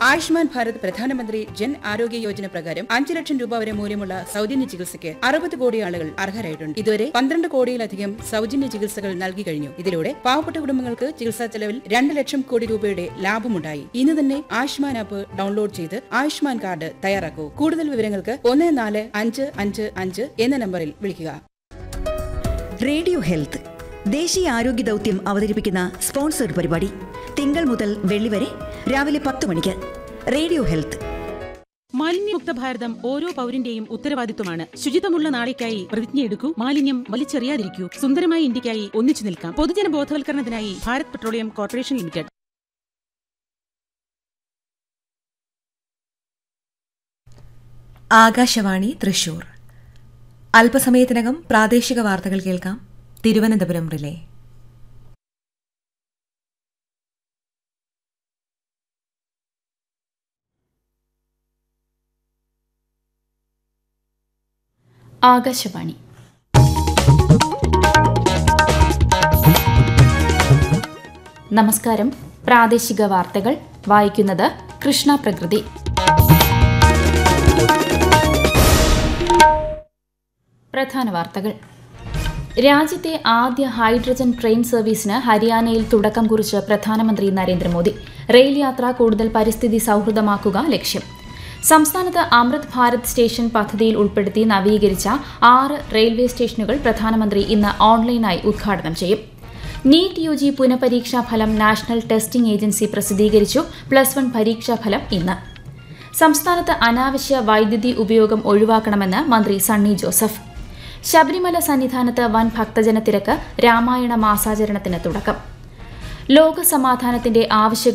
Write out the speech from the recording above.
ആയുഷ്മാൻ ഭാരത് പ്രധാനമന്ത്രി ജൻ ആരോഗ്യ യോജന പ്രകാരം അഞ്ച് ലക്ഷം രൂപ വരെ മൂല്യമുള്ള സൗജന്യ ചികിത്സയ്ക്ക് അറുപത് കോടി ആളുകൾ അർഹരായിട്ടുണ്ട് ഇതുവരെ പന്ത്രണ്ട് കോടിയിലധികം സൗജന്യ ചികിത്സകൾ നൽകി കഴിഞ്ഞു ഇതിലൂടെ പാവപ്പെട്ട കുടുംബങ്ങൾക്ക് ചികിത്സാ ചെലവിൽ രണ്ട് ലക്ഷം കോടി രൂപയുടെ ലാഭമുണ്ടായി ഇന്ന് തന്നെ ആയുഷ്മാൻ ആപ്പ് ഡൗൺലോഡ് ചെയ്ത് ആയുഷ്മാൻ കാർഡ് തയ്യാറാക്കൂ കൂടുതൽ വിവരങ്ങൾക്ക് ഒന്ന് നാല് അഞ്ച് അഞ്ച് അഞ്ച് എന്ന നമ്പറിൽ വിളിക്കുക റേഡിയോ ഹെൽത്ത് ദേശീയ ആരോഗ്യ ദൗത്യം അവതരിപ്പിക്കുന്ന സ്പോൺസർഡ് പരിപാടി തിങ്കൾ മുതൽ വെള്ളി വരെ രാവിലെ പത്ത് മണിക്ക് റേഡിയോ ഹെൽത്ത് മാലിന്യമുക്ത ഭാരതം ഓരോ പൗരന്റെയും ഉത്തരവാദിത്വമാണ് ശുചിത്വമുള്ള നാളേക്കായി പ്രതിജ്ഞയെടുക്കൂ മാലിന്യം വലിച്ചെറിയാതിരിക്കൂ സുന്ദരമായ ഇന്ത്യക്കായി ഒന്നിച്ചു നിൽക്കാം പൊതുജന ബോധവൽക്കരണത്തിനായി Bharat petroleum corporation limited Akashvani Thrissur അല്പസമയത്തിനകം പ്രാദേശിക വാർത്തകൾ കേൾക്കാം തിരുവനന്തപുരം റിലേ ആകാശവാണി നമസ്കാരം പ്രാദേശിക വാർത്തകൾ വായിക്കുന്നത് കൃഷ്ണ പ്രകൃതി പ്രധാന വാർത്തകൾ രാജ്യത്തെ ആദ്യ ഹൈഡ്രജൻ ട്രെയിൻ സർവീസിന് ഹരിയാനയിൽ തുടക്കം കുറിച്ച് പ്രധാനമന്ത്രി നരേന്ദ്രമോദി റെയിൽ യാത്ര കൂടുതൽ പരിസ്ഥിതി സൗഹൃദമാക്കുക ലക്ഷ്യം സംസ്ഥാനത്ത് അമൃത് ഭാരത് സ്റ്റേഷൻ പദ്ധതിയിൽ ഉൾപ്പെടുത്തി നവീകരിച്ച ആറ് റെയിൽവേ സ്റ്റേഷനുകൾ പ്രധാനമന്ത്രി ഇന്ന് ഓൺലൈനായി ഉദ്ഘാടനം ചെയ്യും നീറ്റ് യു ജി പുനഃപരീക്ഷാ ഫലം നാഷണൽ ടെസ്റ്റിംഗ് ഏജൻസി പ്രസിദ്ധീകരിച്ചു പ്ലസ് വൺ പരീക്ഷാ ഫലം ഇന്ന് സംസ്ഥാനത്ത് അനാവശ്യ വൈദ്യുതി ഉപയോഗം ഒഴിവാക്കണമെന്ന് മന്ത്രി സണ്ണി ജോസഫ് ശബരിമല സന്നിധാനത്ത് വൻ ഭക്തജന തിരക്ക് രാമായണ മാസാചരണത്തിന് തുടക്കം ലോക സമാധാനത്തിന്റെ ആവശ്യകത